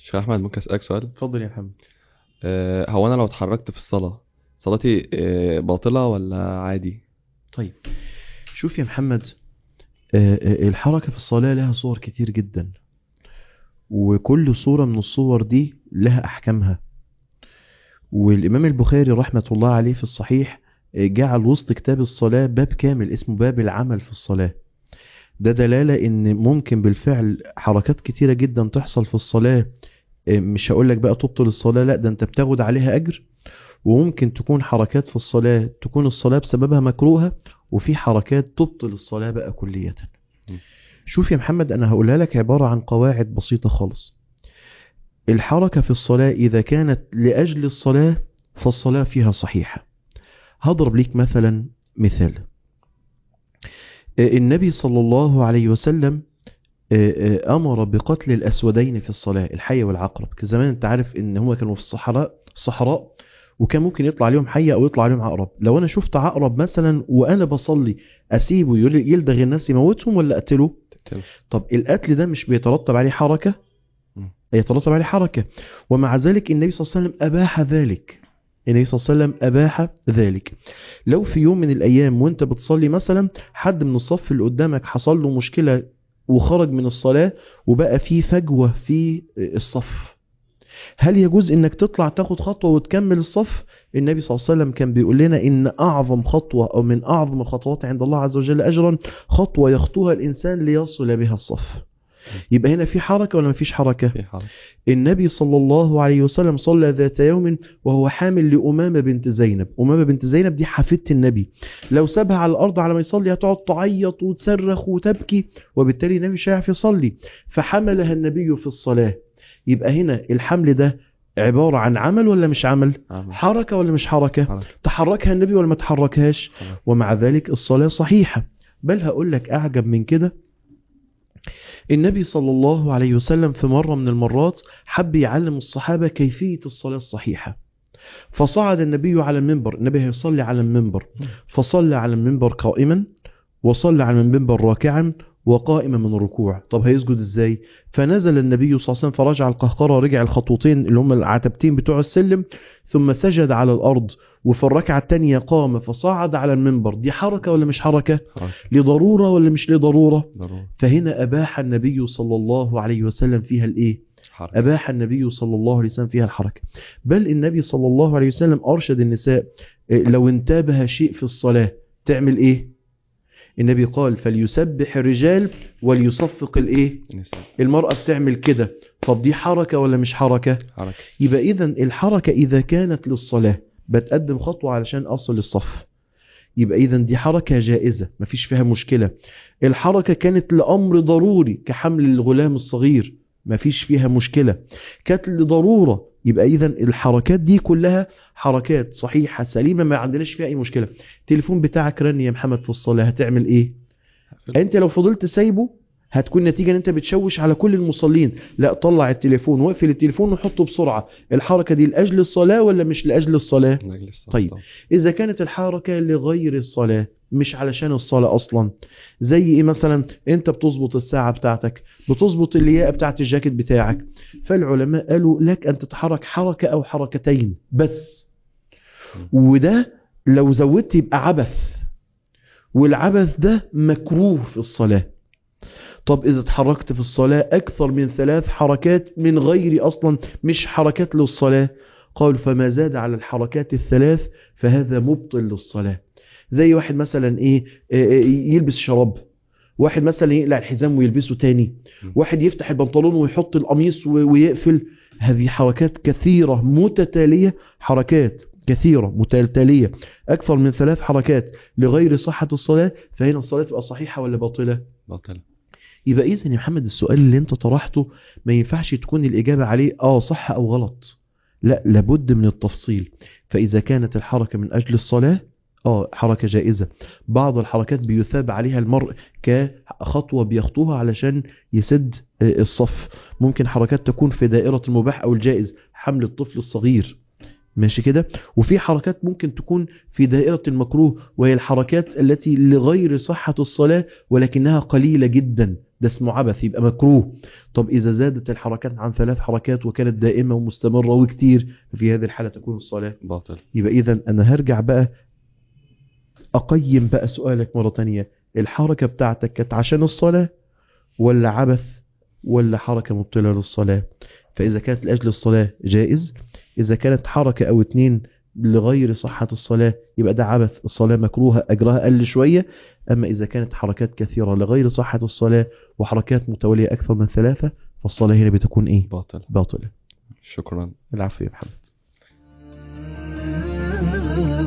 شيخ احمد ممكن اسالك سؤال اتفضل يا محمد آه، هو انا لو اتحركت في الصلاه صلاتي آه، باطله ولا عادي طيب شوف يا محمد آه، آه، الحركة في الصلاة لها صور كتير جدا وكل صورة من الصور دي لها أحكامها والإمام البخاري رحمة الله عليه في الصحيح آه، جعل وسط كتاب الصلاة باب كامل اسمه باب العمل في الصلاة ده دلالة إن ممكن بالفعل حركات كتيرة جدا تحصل في الصلاة آه، مش هقولك بقى تبطل الصلاة لا ده أنت بتاخد عليها أجر وممكن تكون حركات في الصلاة تكون الصلاة بسببها مكروهة وفي حركات تبطل الصلاة بقى كلية م. شوف يا محمد أنا هقولها لك عبارة عن قواعد بسيطة خالص الحركة في الصلاة إذا كانت لأجل الصلاة فالصلاة فيها صحيحة هضرب ليك مثلا مثال آه، النبي صلى الله عليه وسلم آه، آه، أمر بقتل الأسودين في الصلاة الحية والعقرب كان زمان أنت عارف إن هما كانوا في الصحراء الصحراء وكان ممكن يطلع عليهم حية أو يطلع عليهم عقرب لو أنا شفت عقرب مثلا وأنا بصلي أسيبه يل- يلدغ الناس يموتهم ولا أقتله تقتله. طب القتل ده مش بيترتب عليه حركة مم. يترتب عليه حركة ومع ذلك النبي صلى الله عليه وسلم أباح ذلك النبي صلى الله عليه وسلم أباح ذلك لو في يوم من الأيام وانت بتصلي مثلا حد من الصف اللي قدامك حصل له مشكلة وخرج من الصلاة وبقى في فجوة في الصف هل يجوز انك تطلع تاخد خطوة وتكمل الصف النبي صلى الله عليه وسلم كان بيقول لنا ان اعظم خطوة او من اعظم الخطوات عند الله عز وجل اجرا خطوة يخطوها الانسان ليصل بها الصف يبقى هنا في حركة ولا مفيش حركة في حركه النبي صلى الله عليه وسلم صلى ذات يوم وهو حامل لأمامة بنت زينب أمامة بنت زينب دي حفيدة النبي لو سابها على الأرض على ما يصلي هتقعد تعيط وتصرخ وتبكي وبالتالي النبي مش هيعرف يصلي فحملها النبي في الصلاة يبقى هنا الحمل ده عبارة عن عمل ولا مش عمل عمل. حركة ولا مش حركة حركه تحركها النبي ولا ما تحركهاش حركة. ومع ذلك الصلاة صحيحة بل هقول لك أعجب من كده النبي صلى الله عليه وسلم في مرة من المرات حب يعلم الصحابة كيفية الصلاة الصحيحة فصعد النبي على المنبر النبي هيصلي على المنبر فصلى على المنبر قائما وصلى على المنبر راكعا وقائما من الركوع طب هيسجد ازاي فنزل النبي صلى الله عليه وسلم فرجع القهقرة رجع الخطوتين اللي هم العتبتين بتوع السلم ثم سجد على الأرض وفي الركعة الثانية قام فصعد على المنبر دي حركة ولا مش حركة حركه لضرورة ولا مش لضرورة ضروري فهنا أباح النبي صلى الله عليه وسلم فيها الإيه حركه أباح النبي صلى الله عليه وسلم فيها الحركة بل النبي صلى الله عليه وسلم أرشد النساء إيه، لو انتابها شيء في الصلاة تعمل إيه النبي قال فليسبح الرجال وليصفق الإيه نساء المرأة بتعمل كده طب دي حركة ولا مش حركة حركه يبقى إذا الحركة إذا كانت للصلاة بتقدم خطوة علشان أصل للصف يبقى إذا دي حركة جائزة مفيش فيها مشكلة الحركة كانت لأمر ضروري كحمل الغلام الصغير مفيش فيها مشكلة كانت لضرورة يبقى إذا الحركات دي كلها حركات صحيحة سليمة ما عندناش فيها أي مشكلة التليفون بتاعك رن يا محمد في الصلاة هتعمل إيه انت لو فضلت سايبه هتكون نتيجة ان انت بتشوش على كل المصلين لا طلع التليفون واقفل التليفون وحطه بسرعة الحركة دي لأجل الصلاة ولا مش لأجل الصلاة من أجل الصلاة طيب. طبعا. إذا كانت الحركة لغير الصلاة مش علشان الصلاة أصلا زي إيه مثلا أنت بتظبط الساعة بتاعتك بتظبط الياقة بتاعت الجاكيت بتاعك فالعلماء قالوا لك أن تتحرك حركة أو حركتين بس وده لو زودت يبقى عبث والعبث ده مكروه في الصلاة طب إذا اتحركت في الصلاة أكثر من ثلاث حركات من غير أصلا مش حركات للصلاة قال فما زاد على الحركات الثلاث فهذا مبطل للصلاة زي واحد مثلا إيه إيه، إيه، يلبس شراب واحد مثلا يقلع الحزام ويلبسه تاني واحد يفتح البنطلون ويحط القميص و- ويقفل هذه حركات كثيرة متتالية حركات كثيرة متتالية أكثر من ثلاث حركات لغير صحة الصلاة فهنا الصلاة تبقى صحيحة ولا باطلة باطل يبقى إذا يا محمد السؤال اللي أنت طرحته ما ينفعش تكون الإجابة عليه آه صح أو غلط لا لابد من التفصيل فإذا كانت الحركة من أجل الصلاة آه حركة جائزة بعض الحركات بيثاب عليها المرء كخطوة بيخطوها علشان يسد آه، الصف ممكن حركات تكون في دائرة المباح أو الجائز حمل الطفل الصغير ماشي كده وفي حركات ممكن تكون في دائرة المكروه وهي الحركات التي لغير صحة الصلاة ولكنها قليلة جدا ده اسمه عبث يبقى مكروه طب إذا زادت الحركات عن ثلاث حركات وكانت دائمة ومستمرة وكتير في هذه الحالة تكون الصلاة باطل يبقى إذا أنا هرجع بقى أقيم بقى سؤالك مرة تانية الحركة بتاعتك كانت عشان الصلاة ولا عبث ولا حركة مبطلة للصلاة فإذا كانت لأجل الصلاة جائز إذا كانت حركة أو اتنين لغير صحة الصلاة يبقى ده عبث الصلاة مكروهة أجرها قل شوية أما إذا كانت حركات كثيرة لغير صحة الصلاة وحركات متوالية أكثر من ثلاثة فالصلاة هنا بتكون إيه؟ باطل باطلة شكرا العفو يا محمد